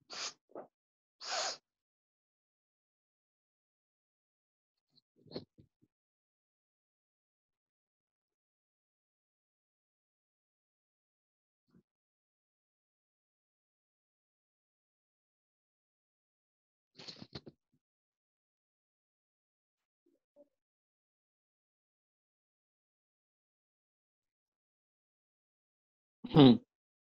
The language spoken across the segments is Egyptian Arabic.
هم.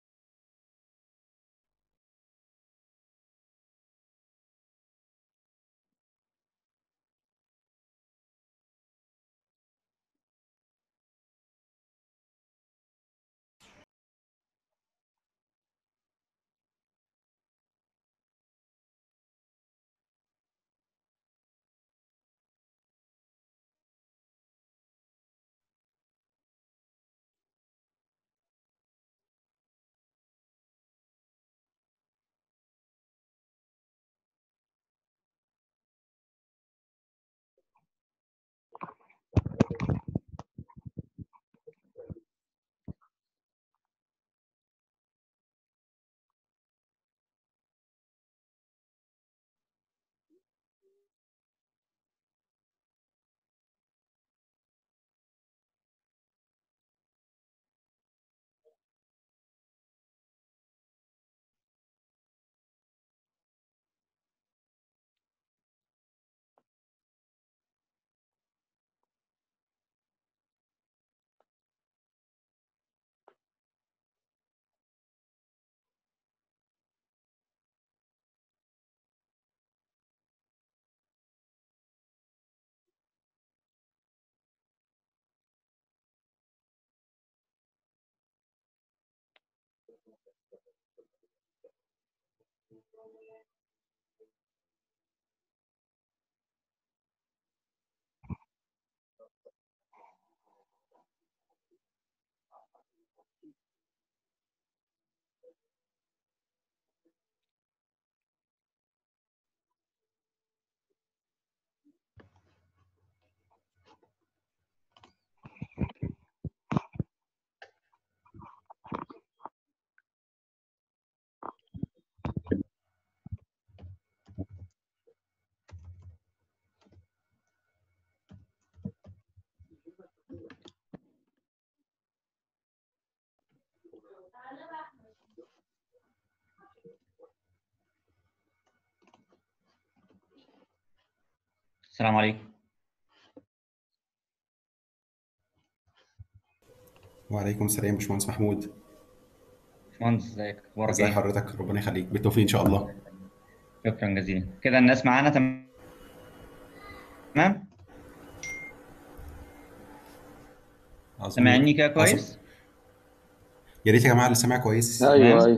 السلام عليكم وعليكم السلام يا باشمهندس محمود باشمهندس ازيك اخبارك ازي ايه حضرتك ربنا يخليك بالتوفيق ان شاء الله شكرا جزيلا كده الناس معانا تمام تمام أظن- سامعني كده أظن- كويس يا ريت يا جماعه اللي سامع كويس ايوه تمام. ايوه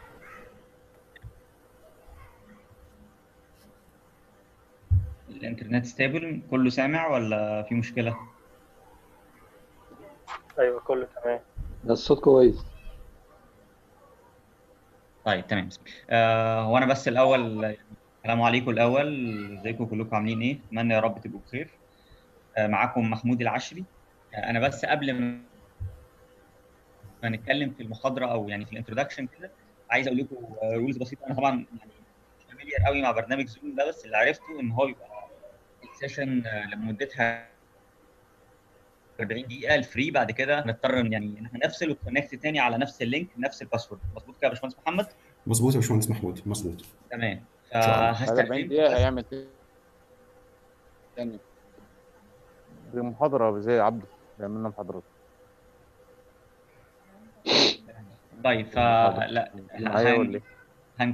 الانترنت ستيبل كله سامع ولا في مشكلة ايوه كله تمام ده الصوت كويس طيب تمام آه هو انا بس الاول يعني السلام عليكم الاول ازيكم كلكم عاملين ايه اتمنى يا رب تبقوا بخير آه معاكم محمود العشري آه انا بس قبل ما ما نتكلم في المحاضره او يعني في الانترودكشن كده عايز اقول لكم رولز بسيطه انا طبعا يعني مش فاميليار قوي مع برنامج زوم ده بس اللي عرفته ان هو بيبقى السيشن آه، لمدتها 40 دقيقه الفري بعد كده نضطر يعني ان احنا نفصل وكونكت تاني على نفس اللينك نفس الباسورد مظبوط كده يا باشمهندس محمد مظبوط يا باشمهندس محمود مظبوط تمام شاء الله. بعد 40 فهستأذنكم دقيقة بس هيعمل تاني دي محاضرة زي عبده بيعمل محاضرات طيب فلا معايا ولا هن ايه؟ هن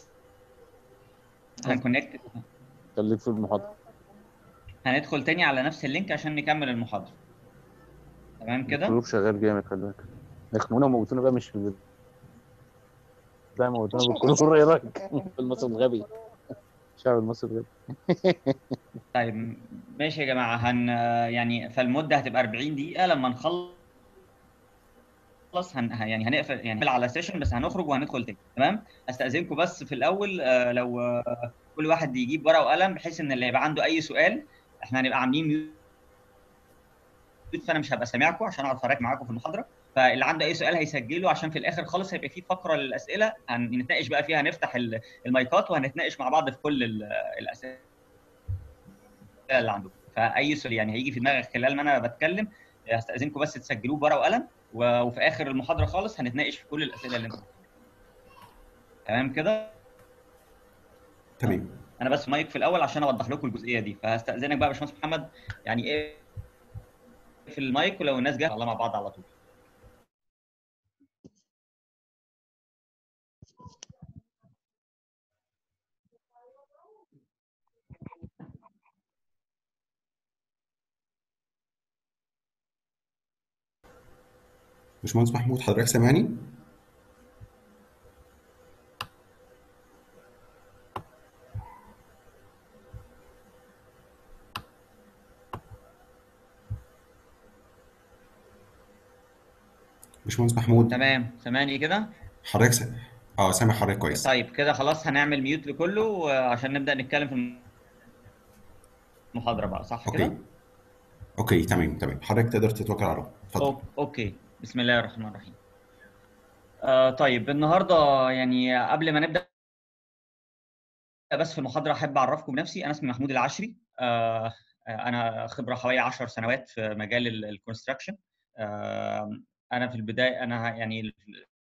هنكونكت خليك في المحاضرة هندخل تاني على نفس اللينك عشان نكمل المحاضرة تمام كده الجروب شغال جامد خلي بالك يخنقونا وموتونا بقى مش في البيت لا موتونا بالكلور ايه رايك؟ في المصري الغبي الشعب المصري الغبي طيب ماشي يا جماعة هن يعني فالمدة هتبقى 40 دقيقة لما نخلص هن يعني هنقفل يعني هنقفل على سيشن بس هنخرج وهندخل تاني تمام استأذنكم بس في الأول آه، لو آه، كل واحد يجيب ورقة وقلم بحيث إن اللي يبقى عنده أي سؤال احنا هنبقى عاملين ميوت فأنا مش هبقى سامعكم عشان أعرف أراك معاكم في المحاضرة فاللي عنده اي سؤال هيسجله عشان في الاخر خالص هيبقى في فقره للاسئله هنتناقش بقى فيها هنفتح ال- المايكات وهنتناقش مع بعض في كل ال- الاسئله اللي عندكم فاي سؤال يعني هيجي في دماغك خلال ما انا بتكلم هستاذنكم بس تسجلوه بورقه وقلم و- وفي اخر المحاضره خالص هنتناقش في كل الاسئله اللي انتم تمام كده تمام انا بس مايك في الاول عشان اوضح لكم الجزئيه دي فهستاذنك بقى يا باشمهندس محمد يعني ايه في المايك ولو الناس جايه الله مع بعض على طول باشمهندس محمود حضرتك سامعني؟ باشمهندس محمود تمام سامعني كده حضرتك س... اه سامع حضرتك كويس طيب كده خلاص هنعمل ميوت لكله آه، عشان نبدا نتكلم في المحاضره بقى صح اوكي كده اوكي تمام تمام حضرتك تقدر تتوكل على الله اتفضل أو- اوكي بسم الله الرحمن الرحيم آه طيب النهارده يعني قبل ما نبدا بس في المحاضره احب اعرفكم بنفسي انا اسمي محمود العشري آه آه، انا خبره حوالي 10 سنوات في مجال الكونستراكشن انا في البدايه انا ه- يعني ال-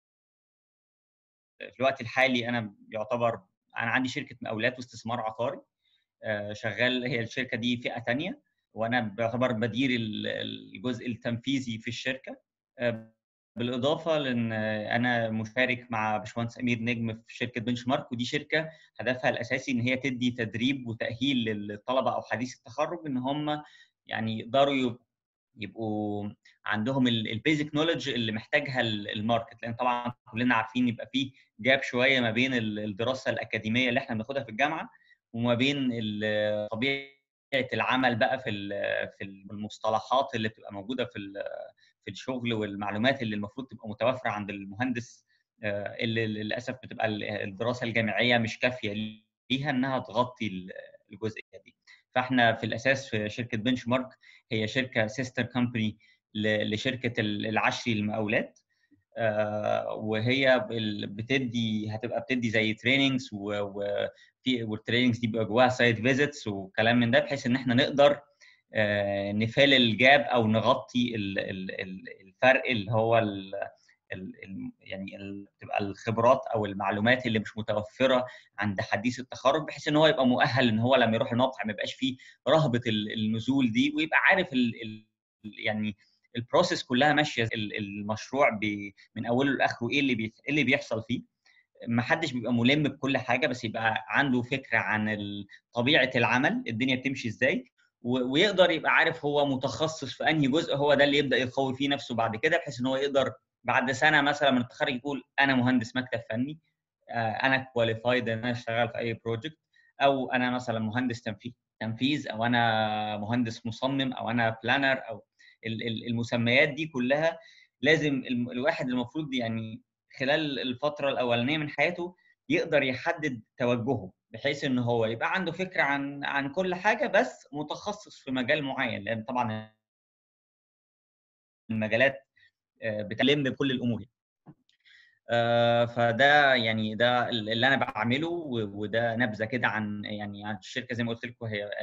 في الوقت الحالي انا يعتبر انا عندي شركه مقاولات واستثمار عقاري آه، شغال هي الشركه دي فئه تانية وانا بعتبر بدير ال- الجزء التنفيذي في الشركه آه، بالاضافه لان آه، انا مشارك مع باشمهندس امير نجم في شركه بنش مارك ودي شركه هدفها الاساسي ان هي تدي تدريب وتاهيل للطلبه او حديث التخرج ان هم يعني يقدروا يب- يبقوا عندهم البيزك نولج اللي محتاجها ال- الماركت لان طبعا كلنا عارفين يبقى في جاب شويه ما بين ال- الدراسه الاكاديميه اللي احنا بناخدها في الجامعه وما بين ال- طبيعه العمل بقى في ال- في المصطلحات اللي بتبقى موجوده في ال- في الشغل والمعلومات اللي المفروض تبقى متوفره عند المهندس آه، اللي للاسف بتبقى ال- الدراسه الجامعيه مش كافيه ليها انها تغطي ال- الجزئيه دي فاحنا في الاساس في شركه بنش مارك هي شركه سيستر كومباني لشركه ال- العشري للمقاولات آه، وهي بال- بتدي هتبقى بتدي زي تريننجز وفي والتريننجز دي بيبقى جواها سايت فيزيتس وكلام من ده بحيث ان احنا نقدر آه، نفال الجاب او نغطي ال- ال- ال- الفرق اللي هو ال ال- ال- يعني ال- تبقى الخبرات او المعلومات اللي مش متوفره عند حديث التخرج بحيث ان هو يبقى مؤهل ان هو لما يروح الموقع ما يبقاش فيه رهبه ال- النزول دي ويبقى عارف ال ال يعني البروسيس كلها ماشيه ال- المشروع ب- من اوله لاخره ايه اللي بي- إيه اللي بيحصل فيه ما حدش بيبقى ملم بكل حاجه بس يبقى عنده فكره عن ال- طبيعه العمل الدنيا بتمشي ازاي و- ويقدر يبقى عارف هو متخصص في انهي جزء هو ده اللي يبدا يقوي فيه نفسه بعد كده بحيث ان هو يقدر بعد سنه مثلا من التخرج يقول انا مهندس مكتب فني آه، انا كواليفايد ان انا اشتغل في اي بروجكت او انا مثلا مهندس تنفيذ تنفيذ او انا مهندس مصمم او انا بلانر او ال- ال- المسميات دي كلها لازم الم- الواحد المفروض يعني خلال الفتره الاولانيه من حياته يقدر يحدد توجهه بحيث ان هو يبقى عنده فكره عن عن كل حاجه بس متخصص في مجال معين لان طبعا المجالات آه، بتلم بكل الامور آه، فده يعني ده اللي انا بعمله و- وده نبذه كده عن يعني عن الشركه زي ما قلت لكم هي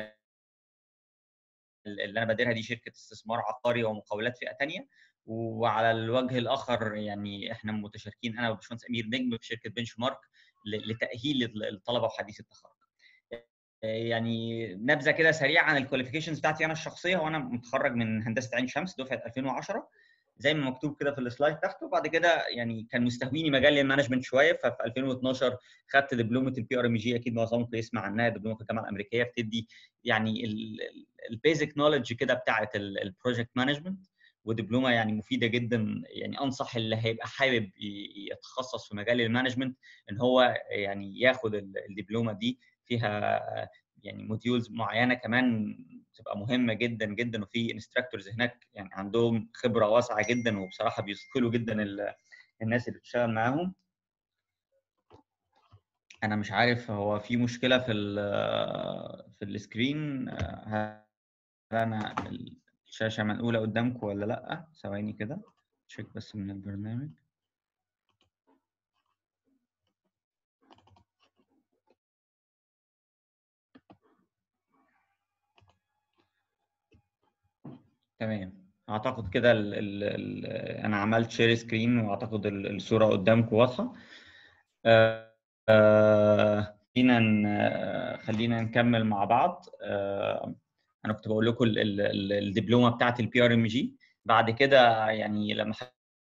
اللي انا باديرها دي شركه استثمار عقاري ومقاولات فئه ثانيه وعلى الوجه الاخر يعني احنا متشاركين انا وباشمهندس امير نجم في شركه بنش مارك ل- لتاهيل الطلبه وحديث التخرج. يعني نبذه كده سريعه عن الكواليفيكيشنز بتاعتي انا الشخصيه وانا متخرج من هندسه عين شمس دفعه 2010 زي ما مكتوب كده في السلايد تحته وبعد كده يعني كان مستهويني مجال المانجمنت شويه ففي 2012 خدت دبلومه البي ار ام جي اكيد معظمكم يسمع عنها دبلومه في الجامعه الامريكيه بتدي يعني البيزك نولج كده بتاعه البروجكت مانجمنت ودبلومه يعني مفيده جدا يعني انصح اللي هيبقى حابب ي- يتخصص في مجال المانجمنت ان هو يعني ياخد ال- الدبلومه دي فيها يعني موديولز معينه كمان تبقى مهمه جدا جدا وفي انستراكتورز هناك يعني عندهم خبره واسعه جدا وبصراحه بيثقلوا جدا ال- الناس اللي بتشتغل معاهم انا مش عارف هو في مشكله في ال في السكرين هل انا الشاشه منقوله قدامكم ولا لا ثواني كده تشيك بس من البرنامج تمام اعتقد كده ال ال ال انا عملت شير سكرين واعتقد ال- الصوره قدامكم واضحه آه، آه، خلينا ن- آه، خلينا نكمل مع بعض آه، انا كنت بقول لكم ال- ال- ال- الدبلومه بتاعت البي ار ام جي بعد كده يعني لما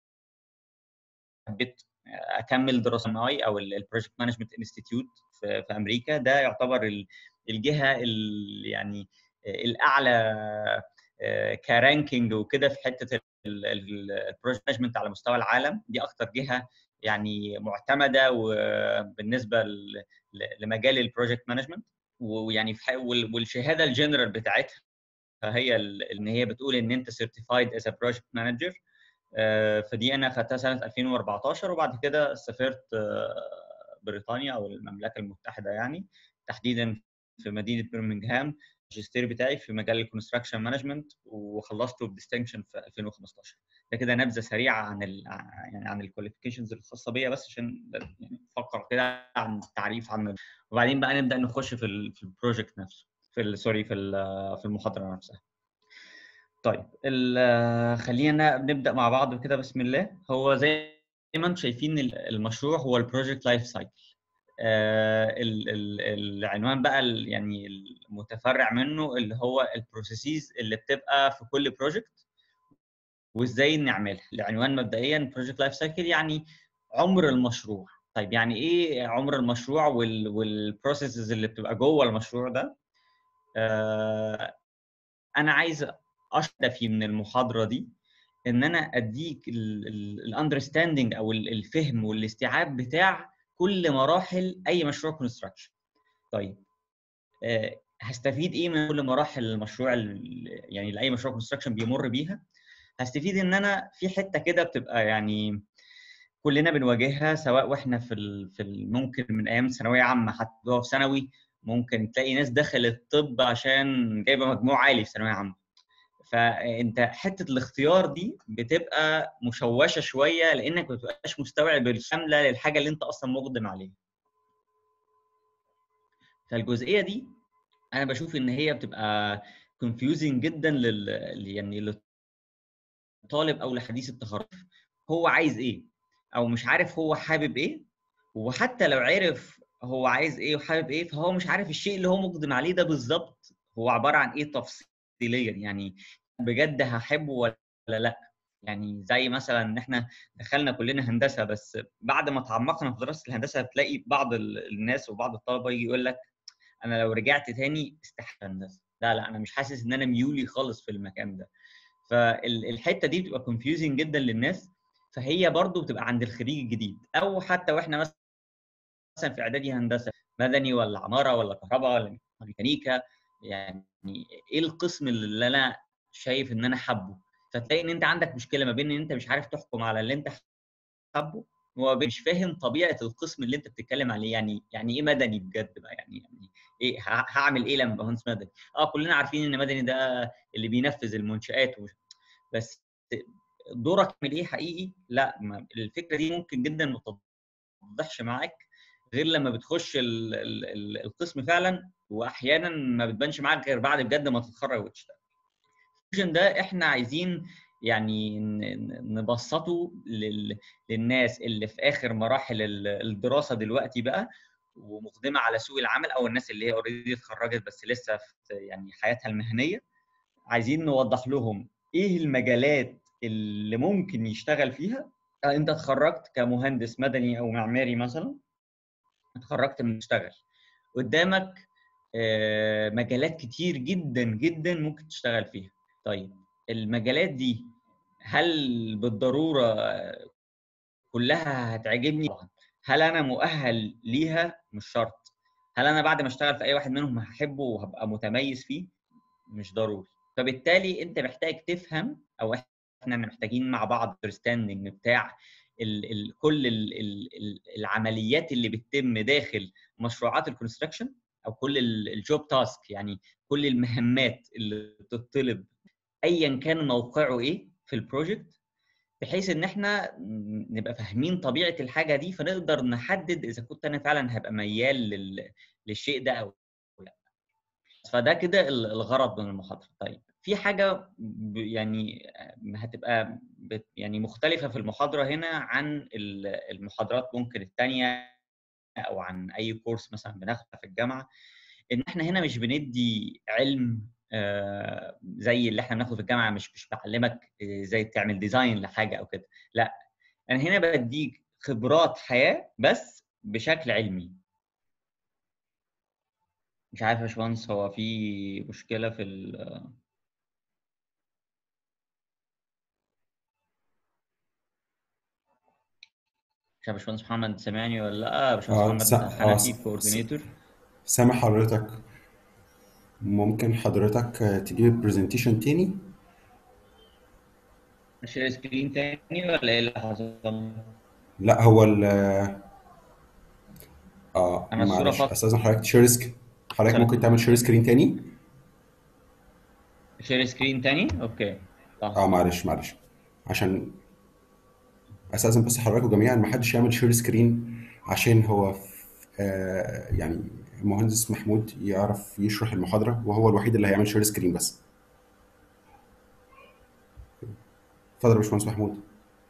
حبيت اكمل دراسه معي او البروجكت مانجمنت انستيتيوت في في امريكا ده يعتبر ال- الجهه ال- يعني الاعلى آه، كرانكينج وكده في حته البروجكت مانجمنت على مستوى العالم دي اكتر جهه يعني معتمده وبالنسبه ل- ل- لمجال البروجكت مانجمنت ويعني في ح- وال- والشهاده الجنرال بتاعتها هي ال- ان هي بتقول ان انت سيرتيفايد از بروجكت مانجر فدي انا خدتها سنه 2014 وبعد كده سافرت آه، بريطانيا او المملكه المتحده يعني تحديدا في مدينه برمنغهام الماجستير بتاعي في مجال الكونستراكشن مانجمنت وخلصته بديستنكشن في 2015 ده كده نبذه سريعه عن ال يعني عن الكواليفيكيشنز الخاصه بيا بس عشان يعني نفكر كده عن التعريف عن وبعدين بقى نبدا نخش في ال في البروجكت نفسه في ال- سوري في ال- في المحاضره نفسها طيب ال- خلينا نبدا مع بعض كده بسم الله هو زي ما انتم شايفين ال- المشروع هو البروجكت لايف سايكل العنوان بقى ال- يعني المتفرع منه اللي هو البروسيسز اللي بتبقى في كل بروجكت وازاي نعملها العنوان مبدئيا بروجكت لايف سايكل يعني عمر المشروع طيب يعني ايه عمر المشروع والبروسيسز اللي بتبقى جوه المشروع ده آه، انا عايز اشرف من المحاضره دي ان انا اديك الاندرستاندنج او ال- الفهم والاستيعاب بتاع كل مراحل اي مشروع كونستراكشن طيب آه، هستفيد ايه من كل مراحل المشروع ال- يعني اللي اي مشروع كونستراكشن بيمر بيها هستفيد ان انا في حته كده بتبقى يعني كلنا بنواجهها سواء واحنا في ال... في ال- ممكن من ايام ثانويه عامه حتى جوه في ثانوي ممكن تلاقي ناس دخلت طب عشان جايبه مجموع عالي في ثانويه عامه فانت حته الاختيار دي بتبقى مشوشه شويه لانك ما بتبقاش مستوعب الكامله للحاجه اللي انت اصلا مقدم عليها فالجزئيه دي انا بشوف ان هي بتبقى confusing جدا لل يعني للطالب او لحديث التخرج هو عايز ايه او مش عارف هو حابب ايه وحتى لو عرف هو عايز ايه وحابب ايه فهو مش عارف الشيء اللي هو مقدم عليه ده بالظبط هو عباره عن ايه تفصيليا يعني بجد هحبه ولا لا يعني زي مثلا ان احنا دخلنا كلنا هندسه بس بعد ما تعمقنا في دراسه الهندسه بتلاقي بعض ال- الناس وبعض الطلبه يجي يقول لك انا لو رجعت تاني استحاله هندسه لا لا انا مش حاسس ان انا ميولي خالص في المكان ده فالحته دي بتبقى confusing جدا للناس فهي برضو بتبقى عند الخريج الجديد او حتى واحنا مثلا في اعدادي هندسه مدني ولا عماره ولا كهرباء ولا ميكانيكا يعني ايه القسم اللي انا شايف ان انا حابه فتلاقي ان انت عندك مشكله ما بين ان انت مش عارف تحكم على اللي انت حابه ومش فاهم طبيعه القسم اللي انت بتتكلم عليه يعني يعني ايه مدني بجد بقى يعني يعني ايه ه- هعمل ايه لما ابقى مهندس مدني اه كلنا عارفين ان مدني ده اللي بينفذ المنشآت ومش بس دورك من ايه حقيقي لا ما الفكره دي ممكن جدا ما تتضحش معاك غير لما بتخش ال ال ال القسم فعلا واحيانا ما بتبانش معاك غير بعد بجد ما تتخرج وتشتغل الفيجن ده احنا عايزين يعني ن- ن- نبسطه لل... للناس اللي في اخر مراحل ال- الدراسه دلوقتي بقى ومقدمه على سوق العمل او الناس اللي هي اوريدي اتخرجت بس لسه في يعني حياتها المهنيه عايزين نوضح لهم ايه المجالات اللي ممكن يشتغل فيها آه، انت اتخرجت كمهندس مدني او معماري مثلا اتخرجت من تشتغل قدامك آه، مجالات كتير جدا جدا ممكن تشتغل فيها طيب المجالات دي هل بالضروره آه، كلها هتعجبني طبعا هل انا مؤهل ليها مش شرط هل انا بعد ما اشتغل في اي واحد منهم هحبه وهبقى متميز فيه مش ضروري فبالتالي انت محتاج تفهم او احنا محتاجين مع بعض understanding بتاع ال ال كل ال ال ال العمليات اللي بتتم داخل مشروعات الكونستراكشن او كل الجوب تاسك يعني كل المهمات اللي بتطلب ايا كان موقعه ايه في البروجكت بحيث ان احنا نبقى فاهمين طبيعه الحاجه دي فنقدر نحدد اذا كنت انا فعلا هبقى ميال لل... للشيء ده او لا فده كده ال- الغرض من المحاضره طيب في حاجه ب- يعني هتبقى بت- يعني مختلفه في المحاضره هنا عن ال- المحاضرات ممكن التانية او عن اي كورس مثلا بناخده في الجامعه ان احنا هنا مش بندي علم آه، زي اللي احنا بناخده في الجامعه مش مش بعلمك آه، ازاي تعمل ديزاين لحاجه او كده لا انا هنا بديك خبرات حياه بس بشكل علمي مش عارف يا باشمهندس هو في مشكله في ال مش عارف يا باشمهندس محمد سامعني ولا لا باشمهندس اه محمد سا... آه حنفي س... س... كوردينيتور سامع حضرتك ممكن حضرتك آه، تجيب برزنتيشن تاني شير سكرين تاني ولا ايه اللي حصل؟ لا هو ال اه انا الصوره معلش فاضيه استاذن حضرتك شير سك... حضرتك سلام. ممكن تعمل شير سكرين تاني شير سكرين تاني اوكي صح اه معلش معلش عشان استاذن بس حضراتكم جميعا ما حدش يعمل شير سكرين عشان هو آه يعني المهندس محمود يعرف يشرح المحاضرة وهو الوحيد اللي هيعمل شير سكرين بس اتفضل يا باشمهندس محمود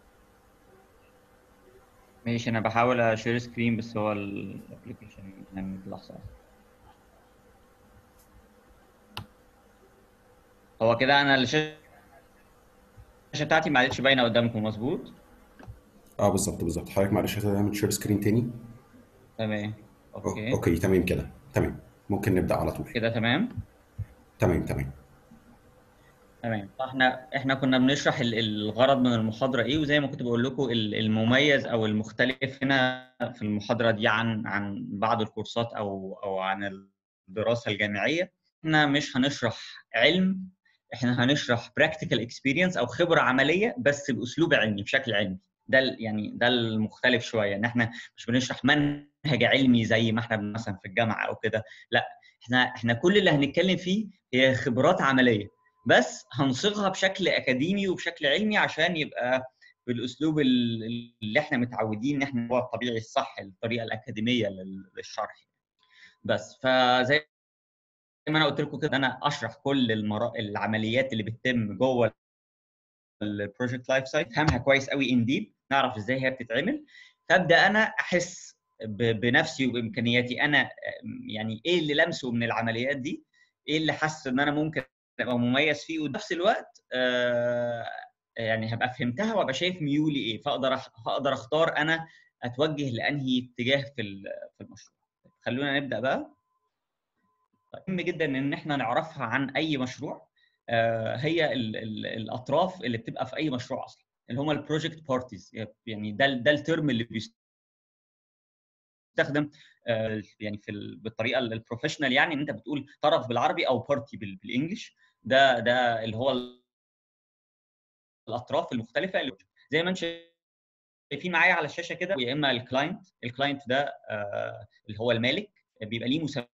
ماشي انا بحاول اشير سكرين بس هو الابلكيشن يعني لحظه هو كده انا الشاشه بتاعتي ما عادتش باينه قدامكم مظبوط اه بالظبط بالظبط حضرتك معلش هتعمل شير سكرين تاني تمام أو- اوكي اوكي تمام كده تمام ممكن نبدأ على طول كده تمام تمام تمام تمام فاحنا احنا كنا بنشرح ال- الغرض من المحاضره ايه وزي ما كنت بقول لكم ال- المميز او المختلف هنا في المحاضره دي عن عن بعض الكورسات او او عن الدراسه الجامعيه احنا مش هنشرح علم احنا هنشرح براكتيكال اكسبيرينس او خبره عمليه بس باسلوب علمي بشكل علمي ده ال- يعني ده المختلف شويه ان احنا مش بنشرح منهج علمي زي ما احنا مثلا في الجامعه او كده لا احنا احنا كل اللي هنتكلم فيه هي خبرات عمليه بس هنصيغها بشكل اكاديمي وبشكل علمي عشان يبقى بالاسلوب ال- اللي احنا متعودين ان احنا هو الطبيعي الصح الطريقه الاكاديميه لل- للشرح بس فزي ما انا قلت لكم كده انا اشرح كل المرا... العمليات اللي بتتم جوه البروجكت لايف سايكل افهمها كويس قوي ان ديب نعرف ازاي هي بتتعمل فابدا انا احس ب... بنفسي وبامكانياتي انا يعني ايه اللي لمسه من العمليات دي ايه اللي حاسس ان انا ممكن ابقى مميز فيه وفي نفس الوقت آه يعني هبقى فهمتها وابقى شايف ميولي ايه فاقدر أخ... هقدر اختار انا اتوجه لانهي اتجاه في ال- في المشروع خلونا نبدا بقى طيب، مهم جدا ان احنا نعرفها عن اي مشروع آه، هي ال ال الاطراف اللي بتبقى في اي مشروع اصلا اللي هم البروجكت بارتيز يعني ده ال- ده الترم اللي بيستخدم آه، يعني في ال- بالطريقه ال- البروفيشنال يعني ان انت بتقول طرف بالعربي او بارتي بالانجلش ده ده اللي هو ال- الاطراف المختلفه اللي زي ما انتم شايفين معايا على الشاشه كده يا اما الكلاينت الكلاينت ده آه، اللي هو المالك بيبقى ليه مسميات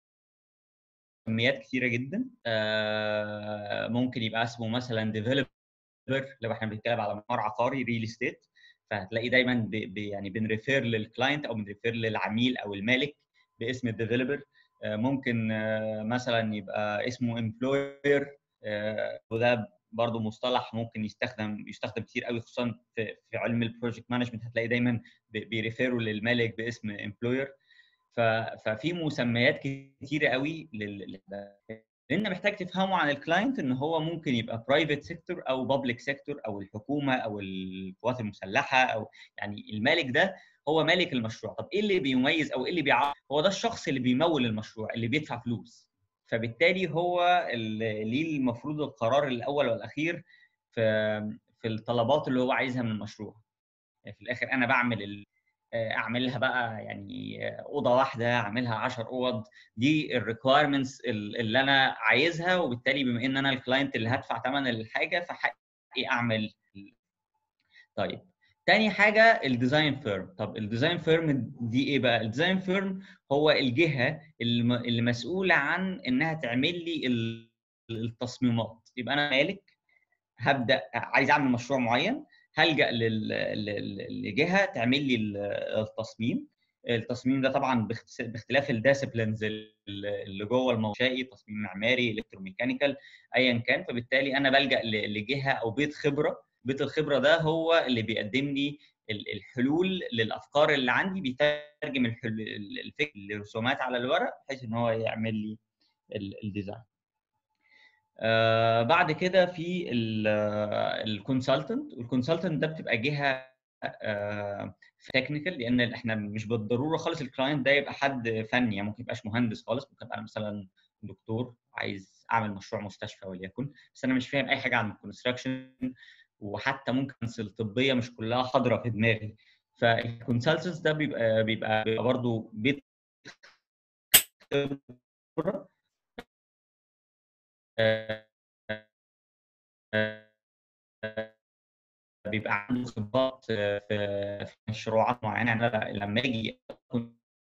كثيره جدا آه، ممكن يبقى اسمه مثلا ديفلوبر لو احنا بنتكلم على مقر عقاري ريل استيت فهتلاقي دايما ب ب يعني بنريفير للكلاينت او بنريفير للعميل او المالك باسم الديفلوبر ممكن آه، مثلا يبقى اسمه امبلوير وده برضه مصطلح ممكن يستخدم يستخدم كتير قوي خصوصا في, في علم البروجكت مانجمنت هتلاقي دايما ب- بيريفيروا للمالك باسم امبلوير ففي مسميات كتيره قوي لل لان محتاج تفهمه عن الكلاينت ان هو ممكن يبقى برايفت سيكتور او بابليك سيكتور او الحكومه او القوات المسلحه او يعني المالك ده هو مالك المشروع طب ايه اللي بيميز او ايه اللي بيعرف هو ده الشخص اللي بيمول المشروع اللي بيدفع فلوس فبالتالي هو اللي ليه المفروض القرار الاول والاخير في في الطلبات اللي هو عايزها من المشروع يعني في الاخر انا بعمل ال... اعملها بقى يعني اوضه واحده اعملها 10 اوض دي الريكوايرمنتس اللي انا عايزها وبالتالي بما ان انا الكلاينت اللي هدفع ثمن الحاجه فحقي اعمل طيب تاني حاجه الديزاين فيرم طب الديزاين فيرم دي ايه بقى الديزاين فيرم هو الجهه الم- اللي مسؤوله عن انها تعمل لي ال- التصميمات يبقى انا مالك هبدا عايز اعمل مشروع معين هلجا لل- لل- لجهه تعمل لي ال- التصميم التصميم ده طبعا باخت- باختلاف الديسيبلينز اللي جوه المنشئي تصميم معماري الكتروميكانيكال ايا كان فبالتالي انا بلجا ل- لجهه او بيت خبره بيت الخبره ده هو اللي بيقدم لي ال- الحلول للافكار اللي عندي بيترجم الحل- الفكر لرسومات على الورق بحيث ان هو يعمل لي ال- الديزاين آه بعد كده في الكونسلتنت والكونسلتنت ده بتبقى جهه تكنيكال لان احنا مش بالضروره خالص الكلاينت ده يبقى حد فني يعني ممكن يبقاش مهندس خالص ممكن ابقى انا مثلا دكتور عايز اعمل مشروع مستشفى وليكن بس انا مش فاهم اي حاجه عن الكونستراكشن وحتى ممكن الطبيه مش كلها حاضره في دماغي فالكونسلتنس ده بيبقى بيبقى, بيبقى برضه بيت خبره بيبقى عنده خبرات في في مشروعات معينه يعني أنا لما اجي أكون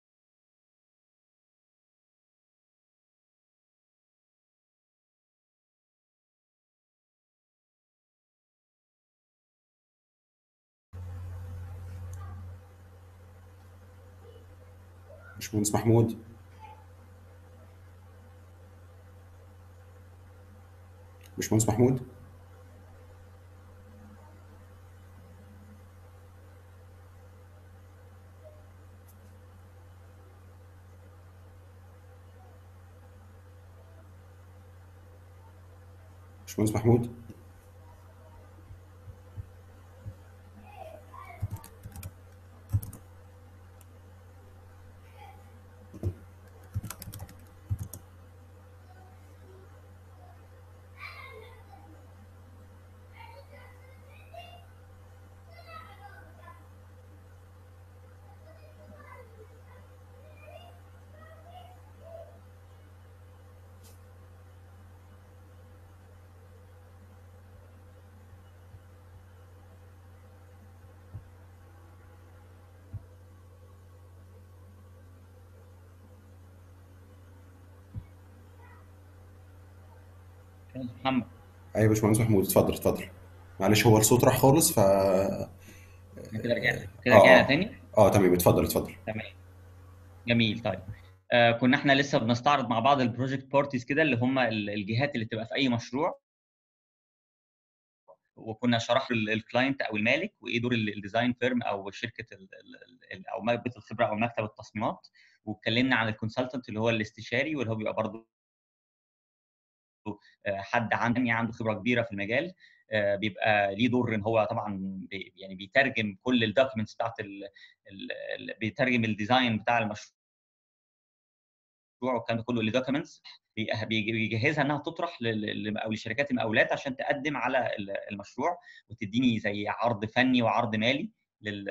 باشمهندس محمود باشمهندس محمود باشمهندس محمود محمد ايوه باشمهندس محمود اتفضل اتفضل معلش هو الصوت راح خالص ف إحنا كده رجعنا كده اه رجعنا اه تاني اه تمام اتفضل اتفضل تمام جميل طيب آه كنا احنا لسه بنستعرض مع بعض البروجكت بارتيز كده اللي هم ال- الجهات اللي بتبقى في اي مشروع وكنا شرح الكلاينت او المالك وايه دور ال- الديزاين فيرم او شركه ال ال ال او بيت الخبره او مكتب التصميمات واتكلمنا عن الكونسلتنت اللي هو الاستشاري واللي هو بيبقى برضه آه، حد عنده عنده خبره كبيره في المجال آه، بيبقى ليه دور ان هو طبعا بي- يعني بيترجم كل الدوكيومنتس بتاعت ال ال ال- بيترجم الديزاين بتاع المشروع والكلام ده كله لدوكيومنتس بيجهزها انها تطرح لل- لل- او لشركات المقاولات عشان تقدم على ال- المشروع وتديني زي عرض فني وعرض مالي لل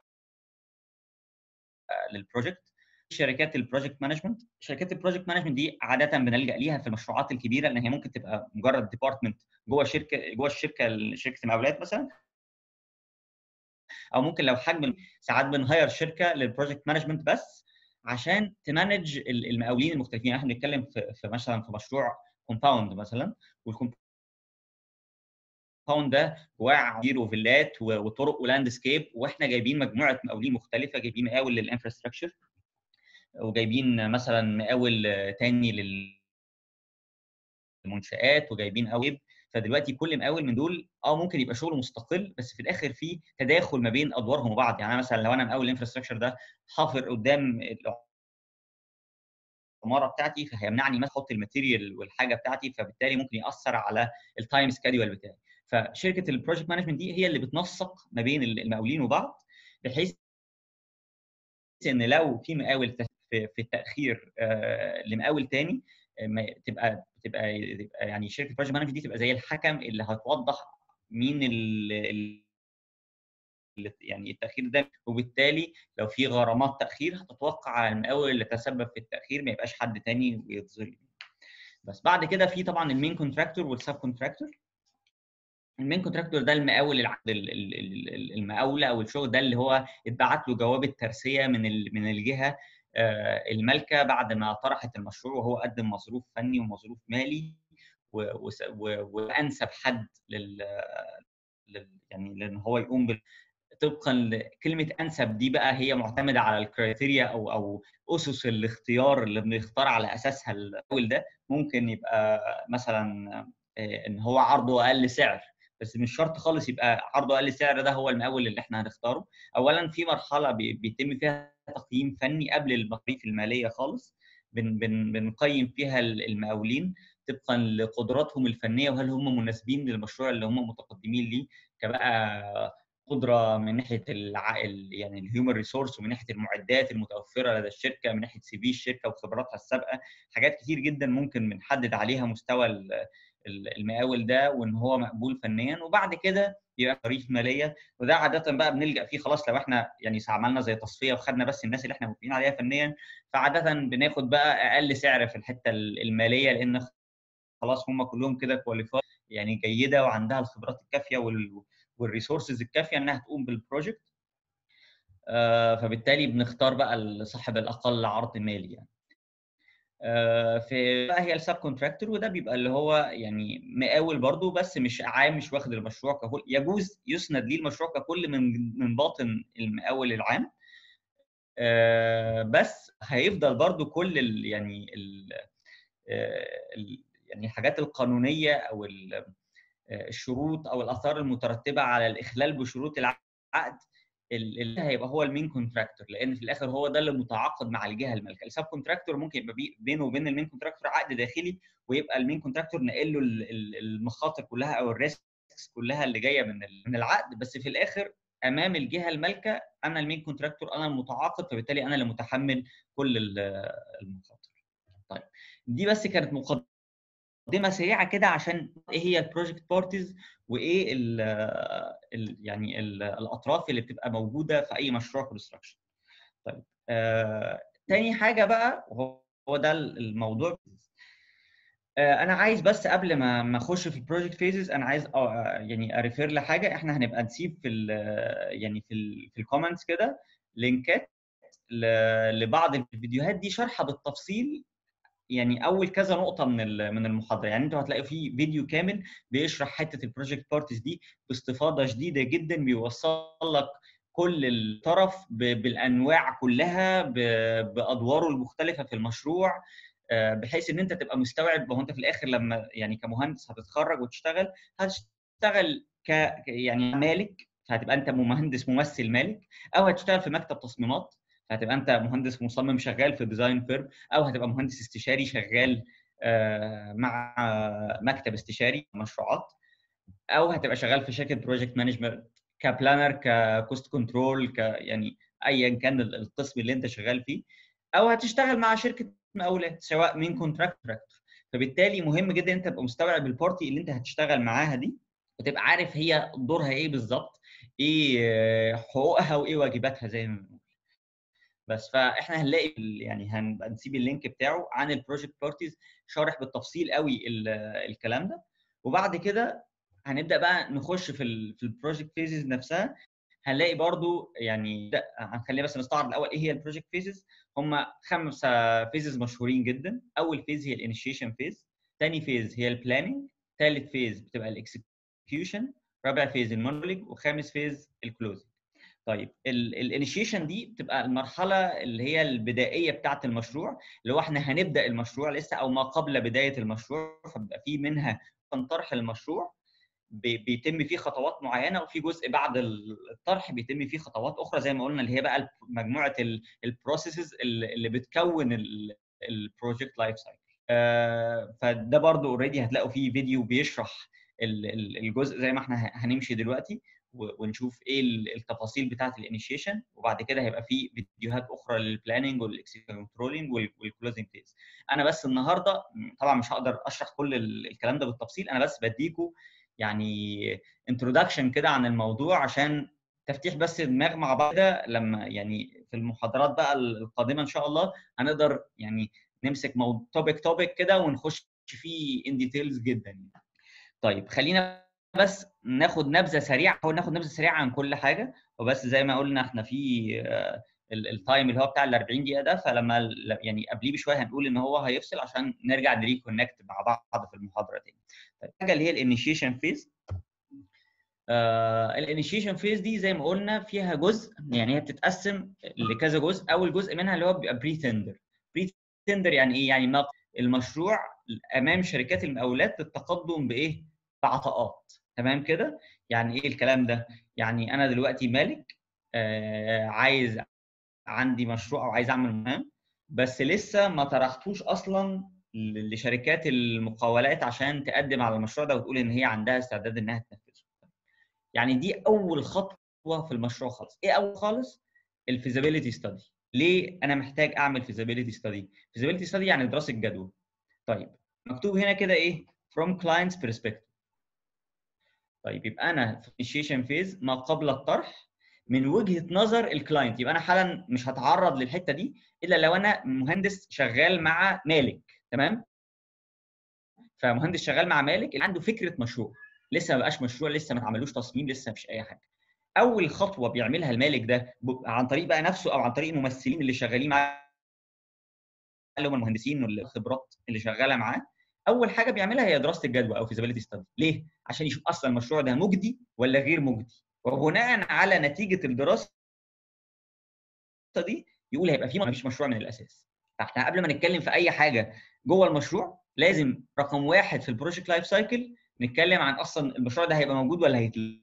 للبروجكت شركات البروجكت مانجمنت شركات البروجكت مانجمنت دي عاده بنلجا ليها في المشروعات الكبيره لان هي ممكن تبقى مجرد ديبارتمنت جوه شركه جوه الشركه شركه المقاولات مثلا او ممكن لو حجم ساعات بنهاير شركه للبروجكت مانجمنت بس عشان تمانج ال- المقاولين المختلفين يعني احنا بنتكلم في, في مثلا في مشروع كومباوند مثلا والكومباوند ده جواه عماير وفيلات و- وطرق ولاندسكيب واحنا جايبين مجموعه مقاولين مختلفه جايبين مقاول للانفراستراكشر وجايبين مثلا مقاول آه، تاني للمنشآت وجايبين قوي فدلوقتي كل مقاول من دول اه ممكن يبقى شغله مستقل بس في الاخر في تداخل ما بين ادوارهم وبعض يعني أنا مثلا لو انا مقاول الانفراستراكشر ده حافر قدام العماره بتاعتي فهيمنعني ما احط الماتيريال والحاجه بتاعتي فبالتالي ممكن ياثر على التايم سكادول بتاعي فشركه البروجكت مانجمنت دي هي اللي بتنسق ما بين المقاولين وبعض بحيث ان لو في مقاول ت- في في التاخير آه، لمقاول تاني آه، ما- تبقى تبقى تبقى يعني شركه البروجكت مانجمنت دي تبقى زي الحكم اللي هتوضح مين ال ال- يعني التاخير ده وبالتالي لو في غرامات تاخير هتتوقع على المقاول اللي تسبب في التاخير ما يبقاش حد تاني ويتظلم بس بعد كده في طبعا المين كونتراكتور والسب كونتراكتور المين كونتراكتور ده المقاول العقد ال- ال- ال- ال- المقاوله او الشغل ده اللي هو اتبعت له جواب الترسيه من ال- من الجهه آه، المالكه بعد ما طرحت المشروع وهو قدم مصروف فني ومصروف مالي و- وس- و- وانسب حد لل لل يعني لان هو يقوم بال طبقا لكلمه انسب دي بقى هي معتمده على الكريتيريا او او اسس الاختيار اللي بنختار على اساسها الاول ده ممكن يبقى مثلا آه، ان هو عرضه اقل سعر بس مش شرط خالص يبقى عرضه اقل سعر ده هو المقاول اللي احنا هنختاره اولا في مرحله بي- بيتم فيها تقييم فني قبل المصاريف الماليه خالص بن بن بنقيم فيها المقاولين طبقا لقدراتهم الفنيه وهل هم مناسبين للمشروع اللي هم متقدمين ليه كبقى قدره من ناحيه الع... ال- يعني الهيومن ريسورس ومن ناحيه المعدات المتوفره لدى الشركه من ناحيه سي في الشركه وخبراتها السابقه حاجات كتير جدا ممكن بنحدد عليها مستوى ال- ال- المقاول ده وان هو مقبول فنيا وبعد كده يبقى تاريخ ماليه وده عاده بقى بنلجا فيه خلاص لو احنا يعني عملنا زي تصفيه وخدنا بس الناس اللي احنا موافقين عليها فنيا فعاده بناخد بقى اقل سعر في الحته الماليه لان خلاص هم كلهم كده كواليفاي يعني جيده وعندها الخبرات الكافيه وال والريسورسز الكافيه انها تقوم بالبروجكت آه، فبالتالي بنختار بقى صاحب الاقل عرض مالي يعني آه، في بقى هي السب كونتراكتور وده بيبقى اللي هو يعني مقاول برضه بس مش عام مش واخد المشروع ككل يجوز يسند ليه المشروع ككل من من باطن المقاول العام آه، بس هيفضل برضه كل ال يعني ال ال يعني الحاجات القانونيه او ال الشروط او الاثار المترتبه على الاخلال بشروط العقد اللي هيبقى هو المين كونتراكتور لان في الاخر هو ده اللي متعاقد مع الجهه المالكه السب كونتراكتور ممكن يبقى بينه وبين المين كونتراكتور عقد داخلي ويبقى المين كونتراكتور ناقل له المخاطر كلها او الريسكس كلها اللي جايه من من العقد بس في الاخر امام الجهه المالكه انا المين كونتراكتور انا المتعاقد فبالتالي انا اللي متحمل كل المخاطر طيب دي بس كانت مقدمه مقدمه سريعه كده عشان ايه هي البروجكت بارتيز وايه ال ال يعني ال الاطراف اللي بتبقى موجوده في اي مشروع كونستراكشن. طيب آه، تاني حاجه بقى وهو ده الموضوع آه، انا عايز بس قبل ما ما اخش في البروجكت فيزز انا عايز آه يعني اريفير لحاجه احنا هنبقى نسيب في ال يعني في ال في الكومنتس كده لينكات لبعض الفيديوهات دي شرحه بالتفصيل يعني اول كذا نقطه من من المحاضره يعني انتوا هتلاقوا في فيديو كامل بيشرح حته البروجكت بارتيز دي باستفاضه شديده جدا بيوصل لك كل الطرف بالانواع كلها بادواره المختلفه في المشروع بحيث ان انت تبقى مستوعب ما هو انت في الاخر لما يعني كمهندس هتتخرج وتشتغل هتشتغل ك يعني مالك فهتبقى انت مهندس ممثل مالك او هتشتغل في مكتب تصميمات هتبقى انت مهندس مصمم شغال في ديزاين فيرم او هتبقى مهندس استشاري شغال مع مكتب استشاري مشروعات او هتبقى شغال في شركه بروجكت مانجمنت كبلانر ككوست كنترول ك يعني ايا كان القسم اللي انت شغال فيه او هتشتغل مع شركه مقاولات سواء مين كونتراكتور فبالتالي مهم جدا انت تبقى مستوعب البارتي اللي انت هتشتغل معاها دي وتبقى عارف هي دورها ايه بالظبط ايه حقوقها وايه واجباتها زي ما بنقول بس فاحنا هنلاقي يعني هنبقى نسيب اللينك بتاعه عن البروجكت بارتيز شارح بالتفصيل قوي الكلام ده وبعد كده هنبدا بقى نخش في ال في البروجكت فيزز نفسها هنلاقي برضو يعني هنخلينا بس نستعرض الاول ايه هي البروجكت فيزز هم خمسه فيزز مشهورين جدا اول فيز هي الانيشيشن فيز ثاني فيز هي البلاننج ثالث فيز بتبقى الاكسكيوشن رابع فيز المونوليج وخامس فيز الكلوزنج طيب الانيشيشن دي بتبقى المرحله اللي هي البدائيه بتاعه المشروع اللي هو احنا هنبدا المشروع لسه او ما قبل بدايه المشروع فبيبقى في منها طرح المشروع بيتم فيه خطوات معينه وفي جزء بعد الطرح بيتم فيه خطوات اخرى زي ما قلنا اللي هي بقى مجموعه البروسيسز اللي بتكون البروجكت لايف سايكل فده برضو اوريدي هتلاقوا فيه فيديو بيشرح الجزء زي ما احنا هنمشي دلوقتي ونشوف ايه التفاصيل بتاعه الانيشيشن وبعد كده هيبقى في فيديوهات اخرى للبلاننج والكنترولنج والكلوزنج فيز انا بس النهارده طبعا مش هقدر اشرح كل الكلام ده بالتفصيل انا بس بديكوا يعني انتروداكشن كده عن الموضوع عشان تفتيح بس الدماغ مع بعض لما يعني في المحاضرات بقى القادمه ان شاء الله هنقدر يعني نمسك توبيك توبيك كده ونخش فيه ان ديتيلز جدا طيب خلينا بس ناخد نبذه سريعه نحاول ناخد نبذه سريعه عن كل حاجه وبس زي ما قلنا احنا في التايم اللي هو بتاع ال 40 دقيقه ده فلما يعني قبليه بشويه هنقول ان هو هيفصل عشان نرجع نريكونكت مع بعض في المحاضره تاني. طيب الحاجه اللي هي الانيشيشن فيز الانيشيشن فيز دي زي ما قلنا فيها جزء يعني هي بتتقسم لكذا جزء اول جزء منها اللي هو بيبقى بري تندر بري تندر يعني ايه يعني ما المشروع امام شركات المقاولات للتقدم بايه بعطاءات تمام كده يعني ايه الكلام ده يعني انا دلوقتي مالك آه عايز عندي مشروع او عايز اعمل مهام بس لسه ما طرحتوش اصلا لشركات المقاولات عشان تقدم على المشروع ده وتقول ان هي عندها استعداد انها تنفذه. يعني دي اول خطوه في المشروع خالص. ايه اول خالص؟ الفيزابيلتي ستادي. ليه انا محتاج اعمل فيزابيلتي ستادي؟ فيزابيلتي ستادي يعني دراسه جدوى. طيب مكتوب هنا كده ايه؟ from client's perspective. طيب يبقى انا في initiation phase ما قبل الطرح من وجهه نظر الكلاينت يبقى انا حالا مش هتعرض للحته دي الا لو انا مهندس شغال مع مالك تمام فمهندس شغال مع مالك اللي عنده فكره مشروع لسه ما بقاش مشروع لسه ما اتعملوش تصميم لسه مفيش اي حاجه اول خطوه بيعملها المالك ده عن طريق بقى نفسه او عن طريق الممثلين اللي شغالين معاه اللي هم المهندسين والخبرات اللي شغاله معاه اول حاجه بيعملها هي دراسه الجدوى او فيزابيلتي ستادي ليه عشان يشوف اصلا المشروع ده مجدي ولا غير مجدي وبناء على نتيجه الدراسه دي يقول هيبقى في مفيش مشروع من الاساس فاحنا قبل ما نتكلم في اي حاجه جوه المشروع لازم رقم واحد في البروجكت لايف سايكل نتكلم عن اصلا المشروع ده هيبقى موجود ولا هيتلغي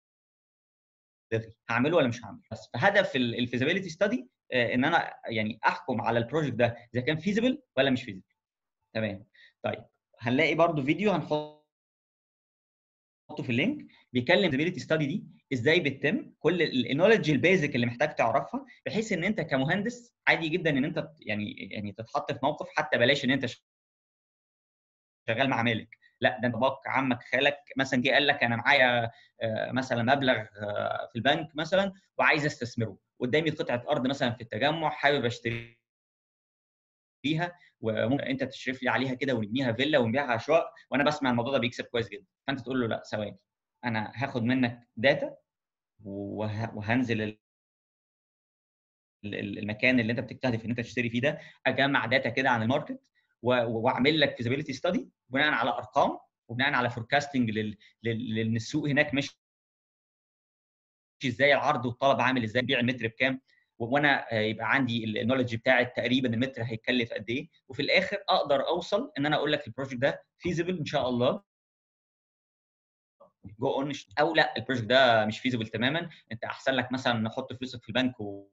هعمله ولا مش هعمله بس فهدف الفيزابيلتي ستادي ان انا يعني احكم على البروجكت ده اذا كان فيزبل ولا مش فيزبل تمام طيب هنلاقي برضو فيديو هنحطه في اللينك بيتكلم فيزابيلتي ستادي دي ازاي بتتم كل النولج البيزك اللي محتاج تعرفها بحيث ان انت كمهندس عادي جدا ان انت يعني يعني تتحط في موقف حتى بلاش ان انت شغال مع مالك لا ده انت باباك عمك خالك مثلا جه قال لك انا معايا مثلا مبلغ في البنك مثلا وعايز استثمره قدامي قطعه ارض مثلا في التجمع حابب اشتريها وممكن انت تشرف لي عليها كده ونبنيها فيلا ونبيعها شقق وانا بسمع الموضوع ده بيكسب كويس جدا فانت تقول له لا ثواني انا هاخد منك داتا وهنزل المكان اللي انت بتستهدف ان انت تشتري فيه ده اجمع داتا كده عن الماركت واعمل لك فيزابيلتي ستادي بناء على ارقام وبناء على فوركاستنج لان السوق هناك مش ازاي العرض والطلب عامل ازاي بيع المتر بكام وانا يبقى عندي النولج بتاعي تقريبا المتر هيكلف قد ايه وفي الاخر اقدر اوصل ان انا اقول لك البروجكت ده فيزبل ان شاء الله جو اون او لا البروجكت ده مش فيزبل تماما انت احسن لك مثلا نحط فلوسك في البنك و...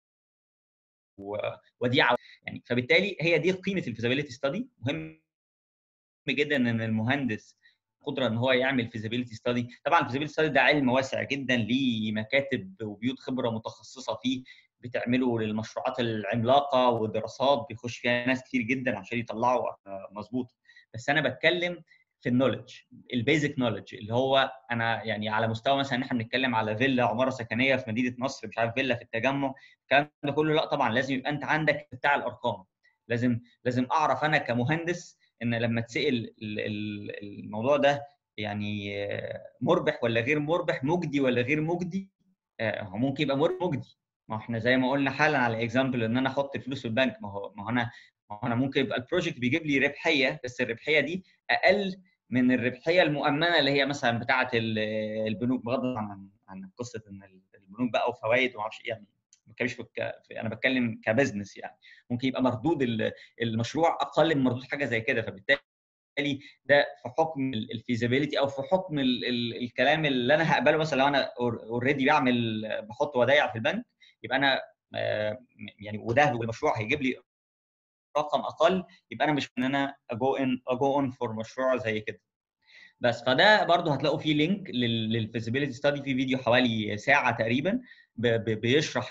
وديعه يعني فبالتالي هي دي قيمه الفيزابيلتي ستادي مهم جدا ان المهندس قدره ان هو يعمل فيزابيلتي ستادي طبعا الفيزابيلتي ستادي ده علم واسع جدا ليه مكاتب وبيوت خبره متخصصه فيه بتعمله للمشروعات العملاقه ودراسات بيخش فيها ناس كتير جدا عشان يطلعوا مظبوط بس انا بتكلم في النولج البيزك نولج اللي هو انا يعني على مستوى مثلا ان احنا بنتكلم على فيلا عماره سكنيه في مدينه نصر مش عارف فيلا في التجمع الكلام ده كله لا طبعا لازم يبقى انت عندك بتاع الارقام لازم لازم اعرف انا كمهندس ان لما تسال الموضوع ده يعني مربح ولا غير مربح مجدي ولا غير مجدي هو ممكن يبقى مجدي ما احنا زي ما قلنا حالا على اكزامبل ان انا احط الفلوس في البنك ما هو ما هو انا ما هو انا ممكن يبقى البروجكت بيجيب لي ربحيه بس الربحيه دي اقل من الربحيه المؤمنه اللي هي مثلا بتاعه البنوك بغض عن عن قصه ان البنوك بقى وفوائد وما اعرفش ايه يعني ما بتكلمش انا بتكلم كبزنس يعني ممكن يبقى مردود المشروع اقل من مردود حاجه زي كده فبالتالي ده في حكم الفيزابيلتي او في حكم ال ال الكلام اللي انا هقبله مثلا لو انا اوريدي بعمل بحط ودايع في البنك يبقى انا يعني وده المشروع هيجيب لي رقم اقل يبقى انا مش ان انا اجو ان اجو اون فور مشروع زي كده بس فده برضو هتلاقوا فيه لينك للفيزيبيليتي ستادي في فيديو حوالي ساعه تقريبا بيشرح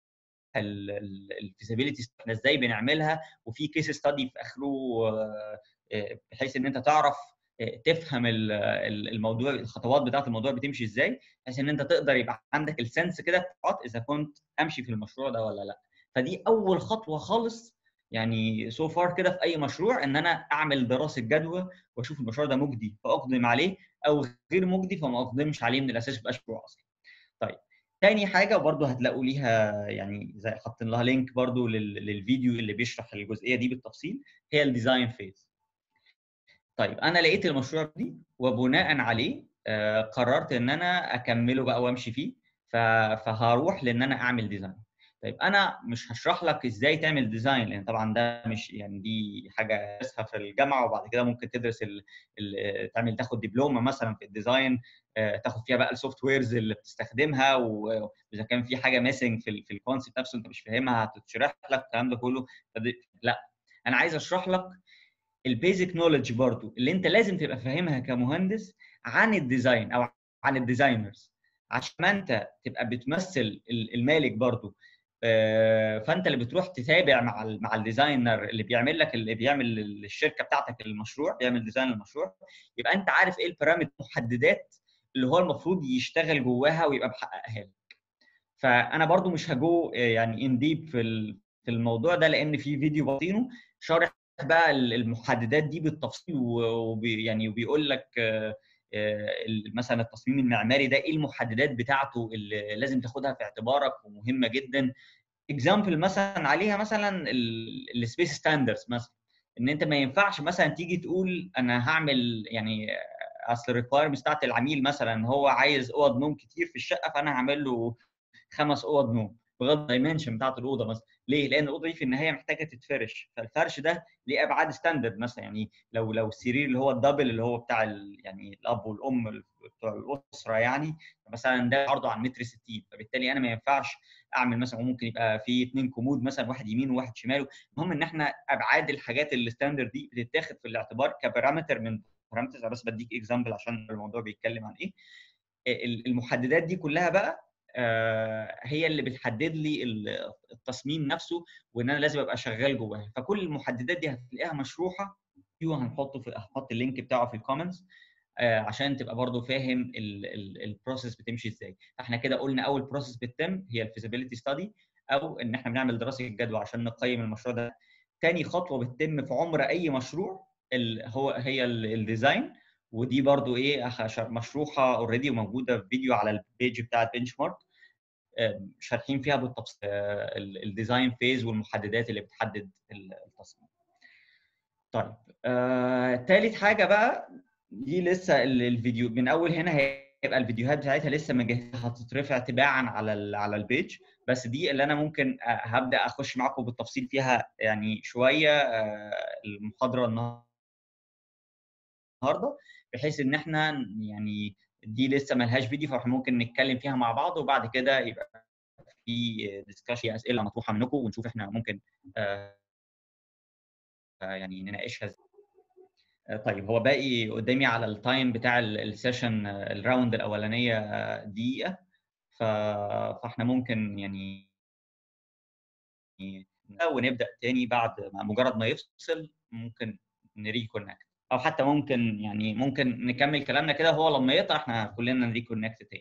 الفيزيبيليتي احنا ازاي بنعملها وفي كيس ستادي في اخره بحيث ان انت تعرف تفهم الموضوع الخطوات بتاعه الموضوع بتمشي ازاي بحيث ان انت تقدر يبقى عندك السنس كده اذا كنت امشي في المشروع ده ولا لا فدي اول خطوه خالص يعني سو so فار كده في اي مشروع ان انا اعمل دراسه جدوى واشوف المشروع ده مجدي فاقدم عليه او غير مجدي فما اقدمش عليه من الاساس يبقى مشروع اصلا. طيب تاني حاجه برضو هتلاقوا ليها يعني زي حاطين لها لينك برضو للفيديو اللي بيشرح الجزئيه دي بالتفصيل هي الديزاين فيز. طيب انا لقيت المشروع دي وبناء عليه آه، قررت ان انا اكمله بقى وامشي فيه ف- فهروح لان انا اعمل ديزاين طيب انا مش هشرح لك ازاي تعمل ديزاين لان طبعا ده مش يعني دي حاجه درسها في الجامعه وبعد كده ممكن تدرس ال... ال... تعمل تاخد دبلومه مثلا في الديزاين آه، تاخد فيها بقى السوفت ويرز اللي بتستخدمها و- واذا كان في حاجه ميسنج في ال... في الكونسيبت نفسه انت مش فاهمها هتتشرح لك الكلام ده كله فدي... لا انا عايز اشرح لك البيزك نولج برضو اللي انت لازم تبقى فاهمها كمهندس عن الديزاين او عن الديزاينرز عشان ما انت تبقى بتمثل ال- المالك برضو آه، فانت اللي بتروح تتابع مع ال- مع الديزاينر اللي بيعمل لك اللي بيعمل للشركه بتاعتك المشروع بيعمل ديزاين المشروع يبقى انت عارف ايه البارامتر المحددات اللي هو المفروض يشتغل جواها ويبقى محققها لك فانا برضو مش هجو آه، يعني ان ديب في ال- في الموضوع ده لان في فيديو باطينه شارح بقى ال- المحددات دي بالتفصيل وبي يعني وبيقول لك آه، آه، ال- مثلا التصميم المعماري ده ايه المحددات بتاعته اللي لازم تاخدها في اعتبارك ومهمه جدا اكزامبل مثلا عليها مثلا السبيس ستاندردز مثلا ان انت ما ينفعش مثلا تيجي تقول انا هعمل يعني آه، اصل الريكوايرمنتس بتاعت العميل مثلا هو عايز اوض نوم كتير في الشقه فانا هعمل له خمس اوض نوم بغض الدايمنشن بتاعت الاوضه مثلا ليه؟ لان الاوضه دي في النهايه محتاجه تتفرش فالفرش ده ليه ابعاد ستاندرد مثلا يعني لو لو السرير اللي هو الدبل اللي هو بتاع ال يعني الاب والام ال- بتوع الاسره يعني مثلا ده عرضه عن متر 60 فبالتالي انا ما ينفعش اعمل مثلا ممكن يبقى في اثنين كومود مثلا واحد يمين وواحد شمال المهم ان احنا ابعاد الحاجات الستاندرد دي بتتاخد في الاعتبار كبارامتر من بارامترز بس بديك اكزامبل عشان الموضوع بيتكلم عن ايه ال- المحددات دي كلها بقى آه، هي اللي بتحدد لي ال- التصميم نفسه وان انا لازم ابقى شغال جواها فكل المحددات دي هتلاقيها مشروحه فيديو هنحطه في هحط اللينك بتاعه في الكومنتس عشان تبقى برضو فاهم البروسيس بتمشي ازاي فاحنا كده قلنا اول بروسيس بتتم هي الفيزيبيليتي ستادي او ان احنا بنعمل دراسه جدوى عشان نقيم المشروع ده تاني خطوه بتتم في عمر اي مشروع ال- هو هي ال- الديزاين ودي برضو ايه أخ- مشروحه اوريدي وموجوده في فيديو على البيج بتاع بنش مارك شارحين فيها بالتفصيل آه، ال- الديزاين فيز والمحددات اللي بتحدد ال- التصميم. طيب آه، تالت حاجه بقى دي لسه ال- الفيديو من اول هنا هيبقى الفيديوهات بتاعتها لسه مجهزه هتترفع تباعا على ال على البيج بس دي اللي انا ممكن آه، هبدا اخش معاكم بالتفصيل فيها يعني شويه آه، المحاضره النهارده بحيث ان احنا يعني دي لسه ملهاش فيديو فاحنا ممكن نتكلم فيها مع بعض وبعد كده يبقى في ديسكشن اسئله مطروحه منكم ونشوف احنا ممكن آه، آه، يعني نناقشها ازاي آه، طيب هو باقي قدامي على التايم بتاع ال- السيشن آه، الراوند الاولانيه آه، دقيقه ف... فاحنا ممكن يعني ونبدا تاني بعد ما مجرد ما يفصل ممكن نريكونكت او حتى ممكن يعني ممكن نكمل كلامنا كده هو لما يقطع احنا كلنا نريكونكت تاني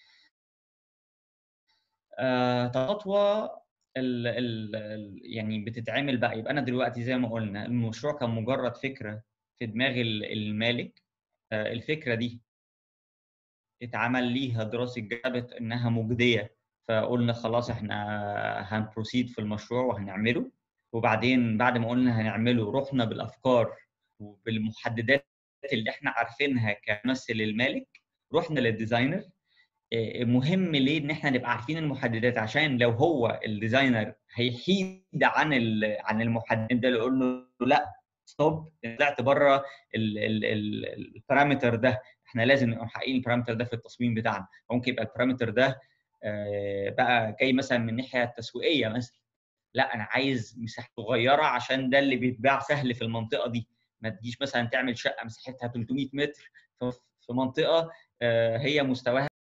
آه، خطوه ال ال ال- يعني بتتعمل بقى يبقى انا دلوقتي زي ما قلنا المشروع كان مجرد فكره في دماغ ال- المالك آه، الفكره دي اتعمل ليها دراسه جابت انها مجديه فقلنا خلاص احنا هنبروسيد في المشروع وهنعمله وبعدين بعد ما قلنا هنعمله رحنا بالافكار وبالمحددات اللي احنا عارفينها كممثل المالك رحنا للديزاينر آه، مهم ليه ان احنا نبقى عارفين المحددات عشان لو هو الديزاينر هيحيد عن ال- عن المحدد ده يقول له لا ستوب طلعت بره البارامتر ده احنا لازم نبقى محققين البارامتر ده في التصميم بتاعنا ممكن يبقى البارامتر ده آه، بقى جاي مثلا من الناحيه التسويقيه مثلا لا انا عايز مساحه صغيره عشان ده اللي بيتباع سهل في المنطقه دي ما تجيش مثلا تعمل شقه مساحتها 300 متر في في منطقه آه، هي مستواها